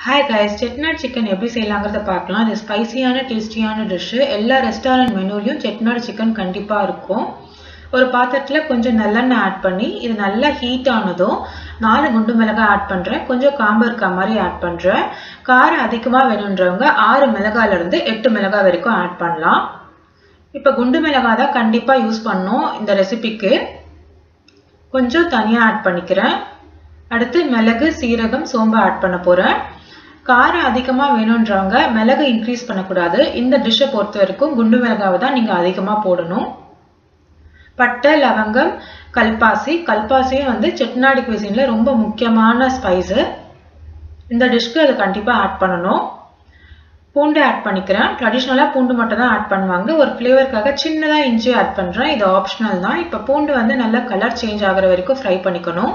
hi guys Chettinad chicken எப்படி செய்யலாங்கிறத பார்க்கலாம் இது ஸ்பைசியான டேஸ்டியான டிஷ்ஷு எல்லா ரெஸ்டாரண்ட் மெனுலையும் செட்நாட் சிக்கன் கண்டிப்பாக இருக்கும் ஒரு பாத்திரத்தில் கொஞ்சம் நல்லெண்ணெய் ஆட் பண்ணி இது நல்லா ஹீட் ஆனதும் நாலு குண்டு மிளகாய் ஆட் பண்ணுறேன் கொஞ்சம் காம்பு இருக்க மாதிரி ஆட் பண்ணுறேன் காரம் அதிகமாக வேணுன்றவங்க ஆறு மிளகாயிலேருந்து எட்டு மிளகாய் வரைக்கும் ஆட் பண்ணலாம் இப்போ குண்டு மிளகாய் தான் கண்டிப்பாக யூஸ் பண்ணணும் இந்த ரெசிபிக்கு கொஞ்சம் தனியாக ஆட் பண்ணிக்கிறேன் அடுத்து மிளகு சீரகம் சோம்பு ஆட் பண்ண போகிறேன் காரம் அதிகமாக வேணுன்றவங்க மிளகு இன்க்ரீஸ் பண்ணக்கூடாது இந்த டிஷ்ஷை பொறுத்த வரைக்கும் குண்டு மிளகாவை தான் நீங்கள் அதிகமாக போடணும் பட்டை லவங்கம் கல்பாசி கல்பாசியும் வந்து செட்டிநாடு குவிசினில் ரொம்ப முக்கியமான ஸ்பைஸு இந்த டிஷ்க்கு அதை கண்டிப்பாக ஆட் பண்ணணும் பூண்டு ஆட் பண்ணிக்கிறேன் ட்ரெடிஷ்னலாக பூண்டு மட்டும் தான் ஆட் பண்ணுவாங்க ஒரு ஃப்ளேவருக்காக சின்னதாக இஞ்சி ஆட் பண்ணுறேன் இது ஆப்ஷனல் தான் இப்போ பூண்டு வந்து நல்லா கலர் சேஞ்ச் ஆகிற வரைக்கும் ஃப்ரை பண்ணிக்கணும்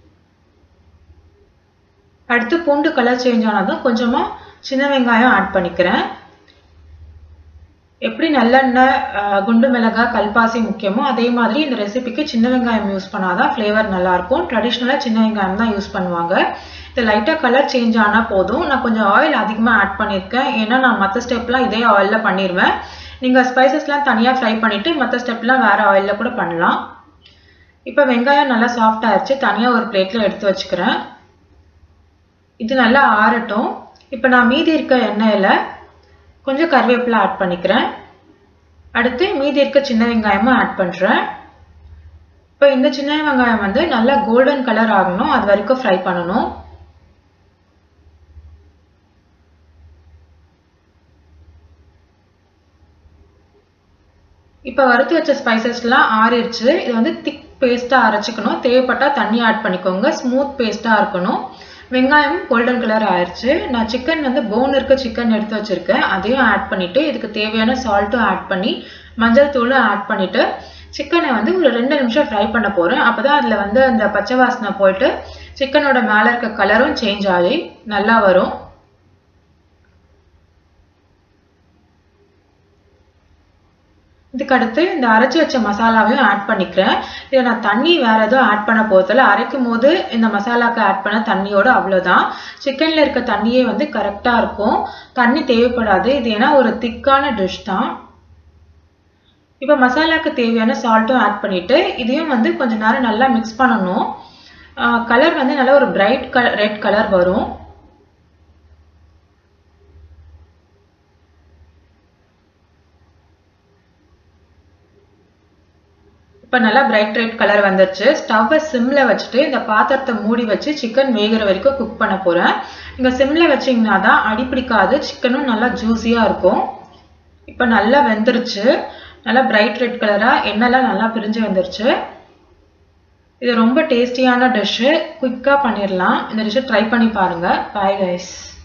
அடுத்து பூண்டு கலர் சேஞ்ச் ஆனதும் கொஞ்சமாக சின்ன வெங்காயம் ஆட் பண்ணிக்கிறேன் எப்படி நல்லெண்ணெய் குண்டு மிளகாய் கல்பாசி முக்கியமோ அதே மாதிரி இந்த ரெசிபிக்கு சின்ன வெங்காயம் யூஸ் பண்ணாதான் ஃப்ளேவர் நல்லாயிருக்கும் ட்ரெடிஷ்னலாக சின்ன வெங்காயம் தான் யூஸ் பண்ணுவாங்க இது லைட்டாக கலர் சேஞ்ச் ஆனால் போதும் நான் கொஞ்சம் ஆயில் அதிகமாக ஆட் பண்ணியிருக்கேன் ஏன்னா நான் மற்ற ஸ்டெப்லாம் இதே ஆயிலில் பண்ணிடுவேன் நீங்கள் ஸ்பைசஸ்லாம் தனியாக ஃப்ரை பண்ணிவிட்டு மற்ற ஸ்டெப்லாம் வேறு ஆயிலில் கூட பண்ணலாம் இப்போ வெங்காயம் நல்லா சாஃப்ட் ஆயிடுச்சு தனியாக ஒரு பிளேட்டில் எடுத்து வச்சுக்கிறேன் இது நல்லா ஆறட்டும் இப்போ நான் மீதி இருக்க எண்ணெயில் கொஞ்சம் கருவேப்பிலை ஆட் பண்ணிக்கிறேன் அடுத்து மீதி இருக்க சின்ன வெங்காயமும் ஆட் பண்ணுறேன் இப்போ இந்த சின்ன வெங்காயம் வந்து நல்லா கோல்டன் கலர் ஆகணும் அது வரைக்கும் ஃப்ரை பண்ணணும் இப்போ வறுத்து வச்ச ஸ்பைசஸ்லாம் ஆறிடுச்சு இது வந்து திக் பேஸ்ட்டாக அரைச்சிக்கணும் தேவைப்பட்டால் தண்ணி ஆட் பண்ணிக்கோங்க ஸ்மூத் பேஸ்ட்டாக இருக்கணும் வெங்காயம் கோல்டன் கலர் ஆயிடுச்சு நான் சிக்கன் வந்து போன் இருக்க சிக்கன் எடுத்து வச்சுருக்கேன் அதையும் ஆட் பண்ணிவிட்டு இதுக்கு தேவையான சால்ட்டும் ஆட் பண்ணி மஞ்சள் தூளும் ஆட் பண்ணிவிட்டு சிக்கனை வந்து ஒரு ரெண்டு நிமிஷம் ஃப்ரை பண்ண போகிறேன் அப்போ தான் அதில் வந்து அந்த பச்சை வாசனை போயிட்டு சிக்கனோட மேலே இருக்க கலரும் சேஞ்ச் ஆகி நல்லா வரும் இதுக்கு அடுத்து இந்த அரைச்சி வச்ச மசாலாவையும் ஆட் பண்ணிக்கிறேன் இதை நான் தண்ணி வேற எதுவும் ஆட் பண்ண போதில் அரைக்கும் போது இந்த மசாலாக்கு ஆட் பண்ண தண்ணியோட அவ்வளோதான் சிக்கனில் இருக்க தண்ணியே வந்து கரெக்டாக இருக்கும் தண்ணி தேவைப்படாது இது ஏன்னா ஒரு திக்கான டிஷ் தான் இப்போ மசாலாக்கு தேவையான சால்ட்டும் ஆட் பண்ணிவிட்டு இதையும் வந்து கொஞ்ச நேரம் நல்லா மிக்ஸ் பண்ணணும் கலர் வந்து நல்லா ஒரு பிரைட் கலர் ரெட் கலர் வரும் இப்போ நல்லா பிரைட் ரெட் கலர் வந்துருச்சு ஸ்டவ்வை சிம்மில் வச்சுட்டு இந்த பாத்திரத்தை மூடி வச்சு சிக்கன் வேகிற வரைக்கும் குக் பண்ண போகிறேன் நீங்கள் சிம்மில் வச்சிங்கன்னா தான் அடி பிடிக்காது சிக்கனும் நல்லா ஜூஸியாக இருக்கும் இப்போ நல்லா வெந்துருச்சு நல்லா பிரைட் ரெட் கலராக எண்ணெய்லாம் நல்லா பிரிஞ்சு வந்துருச்சு இது ரொம்ப டேஸ்டியான டிஷ்ஷு குயிக்காக பண்ணிடலாம் இந்த டிஷ்ஷை ட்ரை பண்ணி பாருங்கள் பாய் கைஸ்